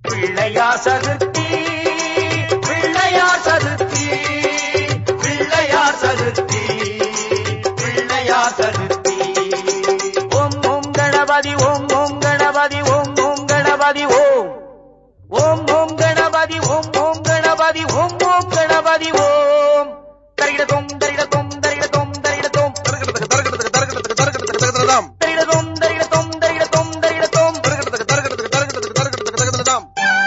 பிள்ளையார் சதுர்த்தி பிள்ளையார் சதுர்த்தி பிள்ளையார் சதுர்த்தி பிள்ளையார் சதுர்த்தி ஓம் ஓம் கணபதி ஓம் ஓம் கணபதி ஓம் ஓம் கணபதி ஓம் ஓம் ஓம் கணபதி ஓம் ஓம் கணபதி ஓம் ஓம் கணபதி ஓம் தரிகிடத்தோம் தரிகிடத்தோம் தரிகிடத்தோம் தரிகிடத்தோம் தரகடத்துக்கு தரகடத்துக்கு தரகடத்துக்கு தரகடத்துக்கு தரகடதாம் தரிகிடத்தோம் தரிகிடத்தோம் தரிகிடத்தோம் தரிகிடத்தோம் தரகடத்துக்கு தரகடத்துக்கு தரகடத்துக்கு தரகடத்துக்கு தரகடதாம்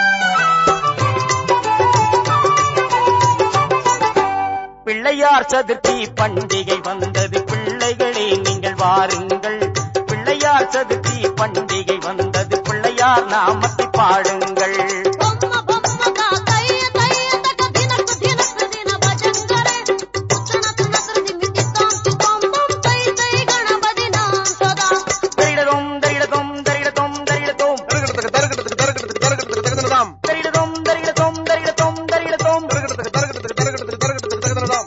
பிள்ளையார் சதுர்த்தி பண்டிகை வந்தது பிள்ளைகளே நீங்கள் வாருங்கள் பிள்ளையார் சதுர்த்தி பண்டிகை வந்தது பிள்ளையார் நாமத்தை பாடுங்கள் బొమ్మ బొమ్మగా తయ్య తయ్య తక దినకు దినకు దిన భజంగరే ఉత్తన తనకృతి మితి తాంతి తొంబం తై తై గణపతి నాం సదా தரிகிடதோம் தரிகிடதோம் தரிகிடதோம் தரிகிடதோம் தரகடத்துக்கு தரகடத்துக்கு தரகடத்துக்கு தரகடத்துக்கு தரகடதாம் தரிகிடதோம் தரிகிடதோம் தரிகிடதோம் தரிகிடதோம் தரகடத்துக்கு தரகடத்துக்கு தரகடத்துக்கு தரகடத்துக்கு தரகடதாம்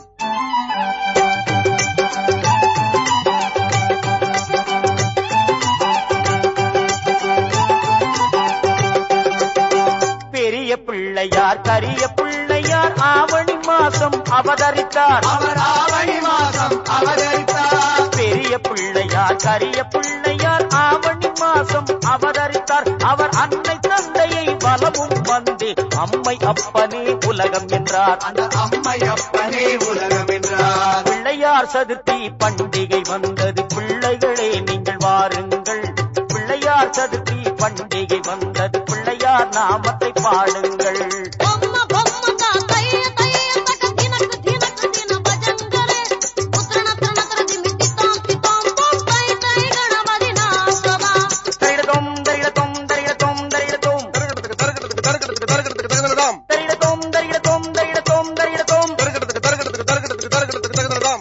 பெரிய பிள்ளையார் கரிய பிள்ளையார் ஆவணி மாசம் அவதரித்தார் அவர் ஆவணி மாசம் அவதரித்தார் பெரிய பிள்ளையார் கரிய பிள்ளையார் ஆவணி மாசம் அவதரித்தார் அவர் அன்னை தந்தையை வலமும் வந்து அம்மை அப்பனே உலகம் என்றார் அந்த அம்மை அப்பனே உலகம் என்றார் பிள்ளையார் சதுர்த்தி பண்டிகை வந்தது பிள்ளைகளே நீங்கள் வாருங்கள் பிள்ளையார் சதுர்த்தி பண்டிகை வந்தது பிள்ளையார் நாமத்தை பாடுங்கள் బొమ్మ బొమ్మగా తయ్య తయ్య తక దినకు దినకు దిన భజంగరే ఉత్తన తనకృతి మితి తాంతి తొంబం తై తై గణపతి నాం సదా தரிடதோம் தரிடதோம் தரிடதோம் தரிடதோம் தரகடத்துக்கு தரகடத்துக்கு தரகடத்துக்கு தரகடத்துக்கு தரகடதாம் தரிடதோம் தரிடதோம் தரிடதோம் தரிடதோம் தரகடத்துக்கு தரகடத்துக்கு தரகடத்துக்கு தரகடத்துக்கு தரகடதாம்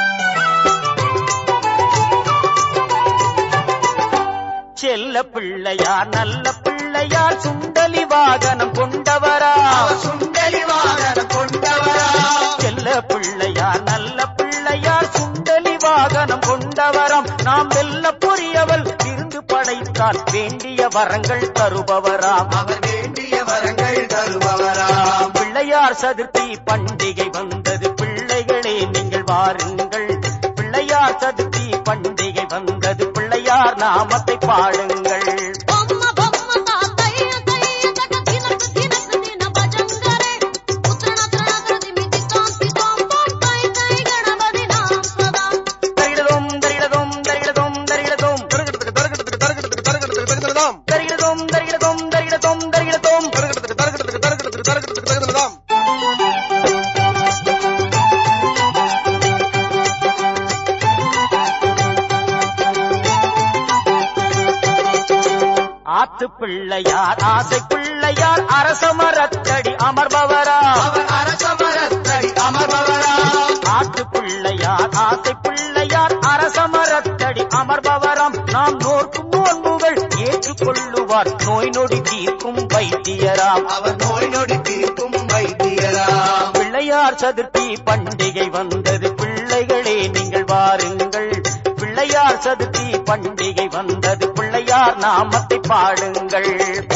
செல்ல பிள்ளையார் நல்ல பிள்ளையார் சுண்டலி வாகனம் கொண்டவரா அவர் சுண்டலி வாகனம் கொண்டவரா செல்ல பிள்ளையார் நல்ல பிள்ளையார் சுண்டலி வாகனம் கொண்டவரம் நாம் வெல்ல புரியவள் இருந்து படைத்தால் வேண்டிய வரங்கள் தருபவராம் அவர் வேண்டிய வரங்கள் தருபவராம் பிள்ளையார் சதுர்த்தி பண்டிகை வந்தது பிள்ளைகளே நீங்கள் வாருங்கள் பிள்ளையார் சதுர்த்தி பண்டிகை வந்தது பிள்ளையார் நாமத்தை பாடுங்கள் బొమ్మ బొమ్మగా తయ్య తయ్య తక దినకు దినకు దిన భజంగరే ఉత్తన తనకృతి మితి తాంతి తొంబం తై తై గణపతి నాం సదా தரிகிடதோம் தரிகிடதோம் தரிகிடதோம் தரிகிடதோம் தரகடத்துக்கு தரகடத்துக்கு தரகடத்துக்கு தரகடத்துக்கு தரகடதாம் தரிகிடதோம் தரிகிடதோம் தரிகிடதோம் தரிகிடதோம் தரகடத்துக்கு தரகடத்துக்கு தரகடத்துக்கு தரகடத்துக்கு தரகடதாம் ஆத்து பிள்ளையார் ஆசை பிள்ளையார் அரச மரத்தடி அமர்பவரா அவர் அரச மரத்தடி அமர்பவராம் ஆத்து பிள்ளையார் ஆசை பிள்ளையார் அரச மரத்தடி அமர்பவராம் நாம் நோர்க்கும் நோன்புகள் ஏற்றுக்கொள்ளுவார் நோய் நொடி தீர்க்கும் வைத்தியராம் அவர் நோய் நொடி தீர்க்கும் வைத்தியராம் பிள்ளையார் சதுர்த்தி பண்டிகை வந்தது பிள்ளைகளே நீங்கள் வாருங்கள் பிள்ளையார் சதுர்த்தி பண்டிகை வந்தது பிள்ளையார் நாமத்தை பாடுங்கள்